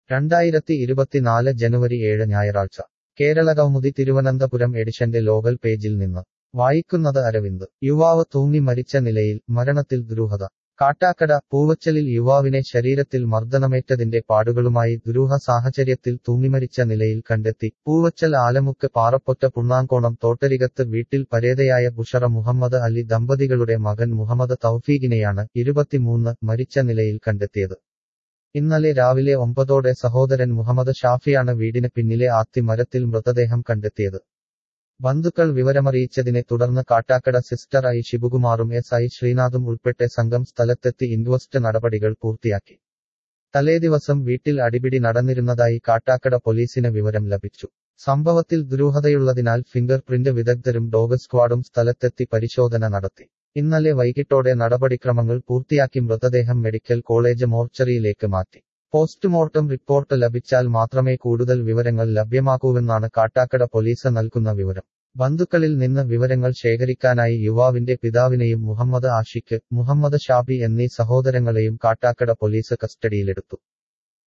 രണ്ടായിരത്തി ഇരുപത്തിനാല് ജനുവരി ഏഴ് ഞായറാഴ്ച കേരളകൗമുദി തിരുവനന്തപുരം എഡിഷന്റെ ലോകൽ പേജിൽ നിന്ന് വായിക്കുന്നത് അരവിന്ദ് യുവാവ് തൂങ്ങി മരിച്ച നിലയിൽ മരണത്തിൽ ദുരൂഹത കാട്ടാക്കട പൂവച്ചലിൽ യുവാവിനെ ശരീരത്തിൽ മർദ്ദനമേറ്റതിന്റെ പാടുകളുമായി ദുരൂഹ സാഹചര്യത്തിൽ തൂങ്ങിമരിച്ച നിലയിൽ കണ്ടെത്തി പൂവച്ചൽ ആലമുക്ക് പാറപ്പൊറ്റ പുണ്ണാങ്കോണം തോട്ടരികത്ത് വീട്ടിൽ പരേതയായ ബുഷറ മുഹമ്മദ് അലി ദമ്പതികളുടെ മകൻ മുഹമ്മദ് തൗഫീഖിനെയാണ് ഇരുപത്തിമൂന്ന് മരിച്ച നിലയിൽ കണ്ടെത്തിയത് ഇന്നലെ രാവിലെ ഒമ്പതോടെ സഹോദരൻ മുഹമ്മദ് ഷാഫിയാണ് വീടിന് പിന്നിലെ ആത്തിമരത്തിൽ മൃതദേഹം കണ്ടെത്തിയത് ബന്ധുക്കൾ വിവരമറിയിച്ചതിനെ തുടർന്ന് കാട്ടാക്കട സിസ്റ്റർ ഐ ശിവകുമാറും എസ് ഐ ശ്രീനാഥും ഉൾപ്പെട്ട സംഘം സ്ഥലത്തെത്തി ഇൻക്വസ്റ്റ് നടപടികൾ പൂർത്തിയാക്കി തലേദിവസം വീട്ടിൽ അടിപിടി നടന്നിരുന്നതായി കാട്ടാക്കട പോലീസിന് വിവരം ലഭിച്ചു സംഭവത്തിൽ ദുരൂഹതയുള്ളതിനാൽ ഫിംഗർ പ്രിന്റ് വിദഗ്ധരും ഡോഗ് സ്ക്വാഡും സ്ഥലത്തെത്തി പരിശോധന നടത്തി ഇന്നലെ വൈകിട്ടോടെ നടപടിക്രമങ്ങൾ പൂർത്തിയാക്കി മൃതദേഹം മെഡിക്കൽ കോളേജ് മോർച്ചറിയിലേക്ക് മാറ്റി പോസ്റ്റ്മോർട്ടം റിപ്പോർട്ട് ലഭിച്ചാൽ മാത്രമേ കൂടുതൽ വിവരങ്ങൾ ലഭ്യമാകൂവെന്നാണ് കാട്ടാക്കട പോലീസ് നൽകുന്ന വിവരം ബന്ധുക്കളിൽ നിന്ന് വിവരങ്ങൾ ശേഖരിക്കാനായി യുവാവിന്റെ പിതാവിനെയും മുഹമ്മദ് ആഷിഖ് മുഹമ്മദ് ഷാബി എന്നീ സഹോദരങ്ങളെയും കാട്ടാക്കട പോലീസ് കസ്റ്റഡിയിലെടുത്തു